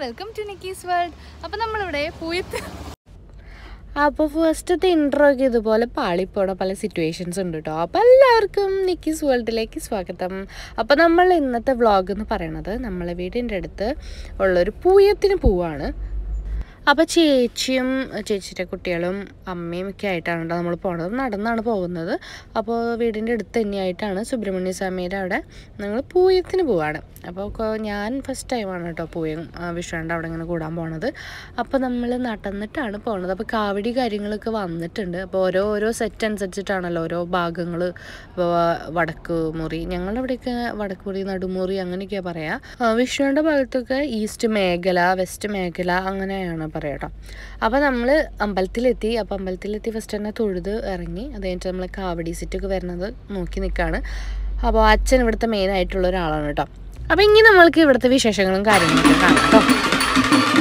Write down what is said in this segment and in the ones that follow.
welcome to Nikki's world അപ്പോൾ നമ്മളിവിടെ പൂയത്ത് അപ്പോൾ ഫസ്റ്റത്തെ ഇൻട്രോ ഒക്കെ ഇതുപോലെ പാളിപ്പോണ പല സിറ്റുവേഷൻസ് ഉണ്ട് കേട്ടോ അപ്പോൾ എല്ലാവർക്കും നിക്കീസ് വേൾഡിലേക്ക് സ്വാഗതം അപ്പോൾ നമ്മൾ ഇന്നത്തെ വ്ളോഗ് എന്ന് പറയണത് നമ്മളെ വീടിൻ്റെ അടുത്ത് ഉള്ളൊരു പൂയത്തിന് പോവാണ് അപ്പോൾ ചേച്ചിയും ചേച്ചിയുടെ കുട്ടികളും അമ്മയും ഒക്കെ ആയിട്ടാണ് കേട്ടോ നമ്മൾ പോണത് നടന്നാണ് പോകുന്നത് അപ്പോൾ വീടിൻ്റെ അടുത്ത് തന്നെയായിട്ടാണ് സുബ്രഹ്മണ്യ സ്വാമിയുടെ അവിടെ ഞങ്ങൾ പൂയത്തിന് പോവാണ് അപ്പോൾ കൊ- ഞാൻ ഫസ്റ്റ് ടൈമാണ് കേട്ടോ പൂയം ആ, വിഷുവിൻ്റെ അവിടെ ഇങ്ങനെ കൂടാൻ പോണത് അപ്പോൾ നമ്മൾ നടന്നിട്ടാണ് പോണത് അപ്പോൾ കാവടി കാര്യങ്ങളൊക്കെ വന്നിട്ടുണ്ട് അപ്പോൾ ഓരോ ഓരോ സെറ്റ് അനുസരിച്ചിട്ടാണല്ലോ ഓരോ ഭാഗങ്ങൾ വടക്ക് മുറി ഞങ്ങളുടെ അവിടെയൊക്കെ വടക്ക് മുറി നടുമുറി അങ്ങനെയൊക്കെയാണ് പറയുക വിഷുവിൻ്റെ ഭാഗത്തൊക്കെ ഈസ്റ്റ് മേഖല വെസ്റ്റ് മേഖല അങ്ങനെയാണ് പറയുക കേട്ടോ അപ്പോൾ നമ്മൾ അമ്പലത്തിലെത്തി അപ്പോൾ അമ്പലത്തിലെത്തി ഫസ്റ്റ് തന്നെ തൊഴുത് ഇറങ്ങി അത് കഴിഞ്ഞിട്ട് നമ്മൾ കാവടി സെറ്റൊക്കെ വരുന്നത് നോക്കി നിൽക്കുകയാണ് അപ്പോൾ അച്ഛൻ ഇവിടുത്തെ മെയിൻ ആയിട്ടുള്ള ഒരാളാണ് കേട്ടോ അപ്പോൾ ഇനി നമ്മൾക്ക് ഇവിടുത്തെ വിശേഷങ്ങളും കാര്യങ്ങളൊക്കെ കാണാം കേട്ടോ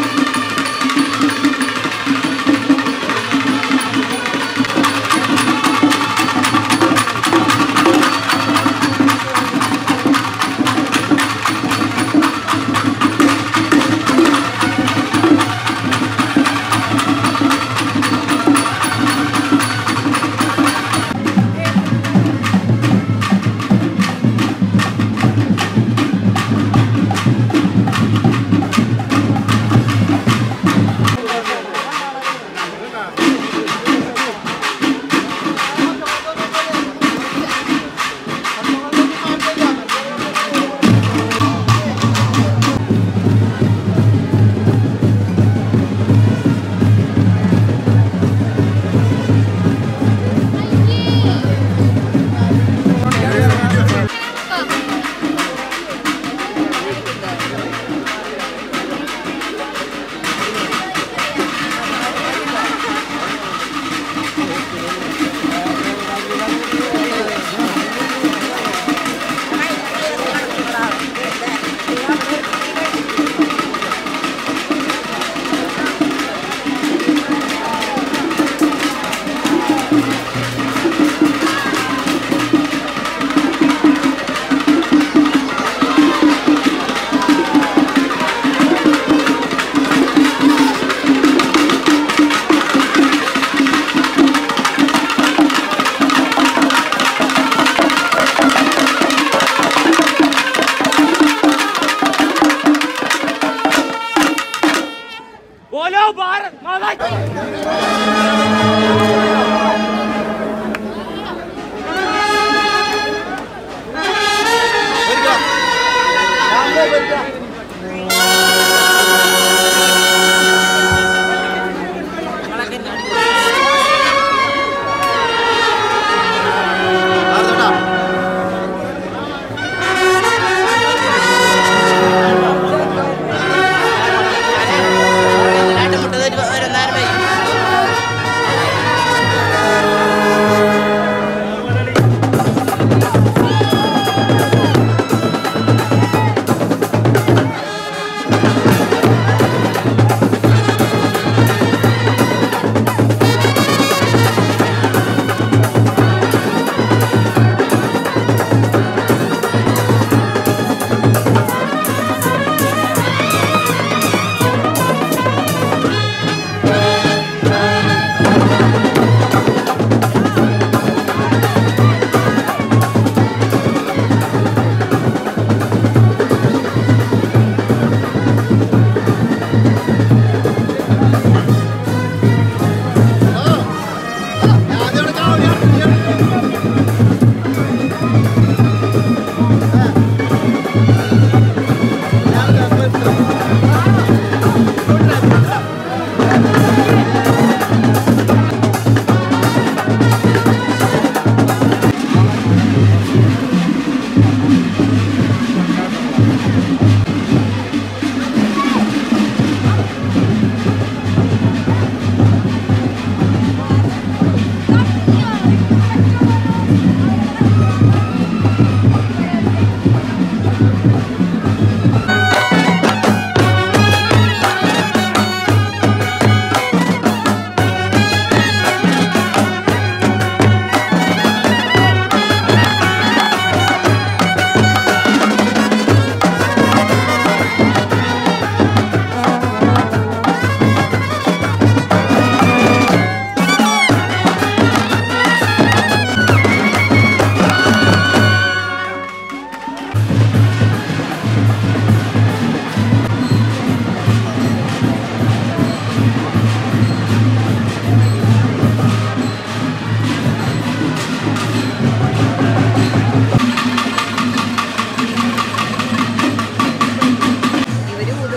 बोलो भारत माता की അപ്പോൾ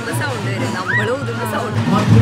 ഊതുമ്പോ സൗണ്ട് വരും നമ്മൾ ഊതുമ്പോ സൗണ്ട്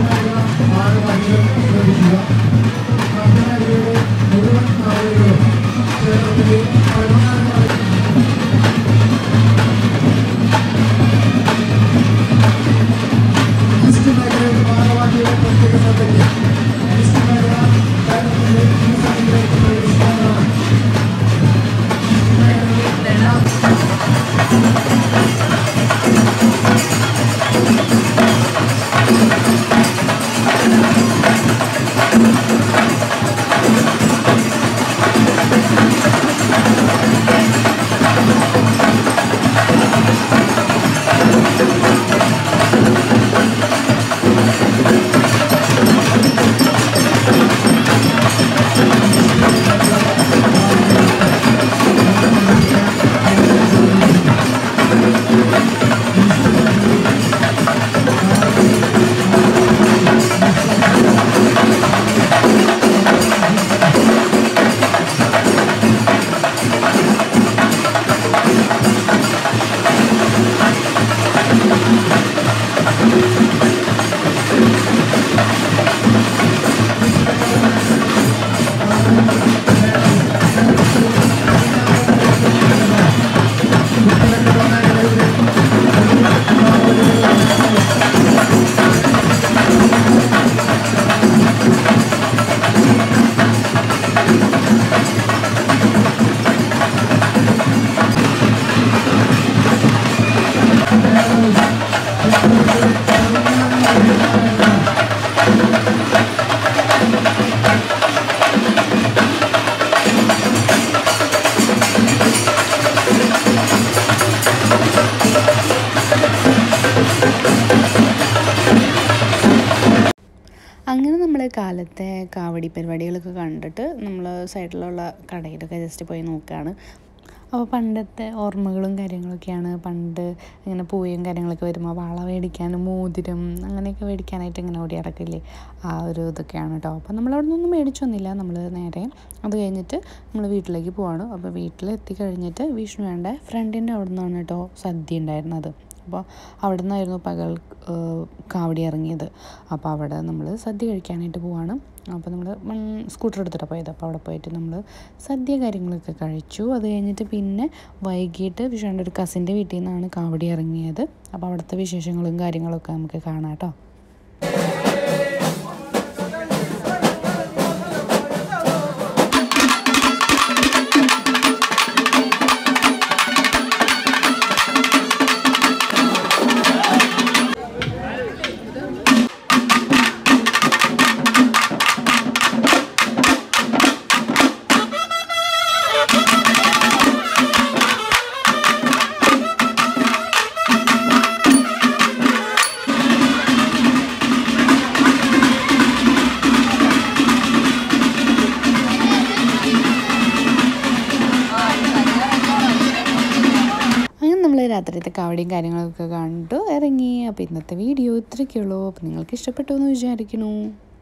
അങ്ങനെ നമ്മൾ കാലത്തെ കാവടി പരിപാടികളൊക്കെ കണ്ടിട്ട് നമ്മൾ സൈഡിലുള്ള കടയിലൊക്കെ ജസ്റ്റ് പോയി നോക്കുകയാണ് അപ്പോൾ പണ്ടത്തെ ഓർമ്മകളും കാര്യങ്ങളൊക്കെയാണ് പണ്ട് ഇങ്ങനെ പൂയും കാര്യങ്ങളൊക്കെ വരുമ്പോൾ വള മേടിക്കാനും മോതിരം അങ്ങനെയൊക്കെ മേടിക്കാനായിട്ട് ഇങ്ങനെ ഓടി നടക്കില്ലേ ആ ഒരു ഇതൊക്കെയാണ് കേട്ടോ അപ്പോൾ നമ്മൾ അവിടെ നിന്നൊന്നും മേടിച്ചൊന്നുമില്ല നമ്മൾ നേരെ അത് കഴിഞ്ഞിട്ട് നമ്മൾ വീട്ടിലേക്ക് പോവാണ് അപ്പോൾ വീട്ടിൽ എത്തിക്കഴിഞ്ഞിട്ട് വിഷ്ണുവേണ്ട ഫ്രണ്ടിൻ്റെ അവിടെ നിന്നാണ് കേട്ടോ സദ്യ ഉണ്ടായിരുന്നത് അപ്പോൾ അവിടെ നിന്നായിരുന്നു പകൽ ഏഹ്, കാവടി ഇറങ്ങിയത് അപ്പോൾ അവിടെ നമ്മൾ സദ്യ കഴിക്കാനായിട്ട് പോവാണ് അപ്പോൾ നമ്മൾ സ്കൂട്ടർ എടുത്തിട്ടാണ് പോയത് അപ്പോൾ അവിടെ പോയിട്ട് നമ്മൾ സദ്യ കാര്യങ്ങളൊക്കെ കഴിച്ചു അത് കഴിഞ്ഞിട്ട് പിന്നെ വൈകിട്ട് വിഷുവിൻ്റെ ഒരു കസിൻ്റെ വീട്ടിൽ നിന്നാണ് കാവടി ഇറങ്ങിയത് അപ്പോൾ അവിടുത്തെ വിശേഷങ്ങളും കാര്യങ്ങളൊക്കെ നമുക്ക് കാണാം കേട്ടോ അങ്ങനെ നമ്മൾ രാത്രിയത്തെ കാവടിയും കാര്യങ്ങളൊക്കെ കണ്ടു ഇറങ്ങി അപ്പോൾ ഇന്നത്തെ വീഡിയോ ഇത്രയൊക്കെയുള്ളൂ അപ്പോൾ നിങ്ങൾക്ക് ഇഷ്ടപ്പെട്ടു എന്ന് വിചാരിക്കണു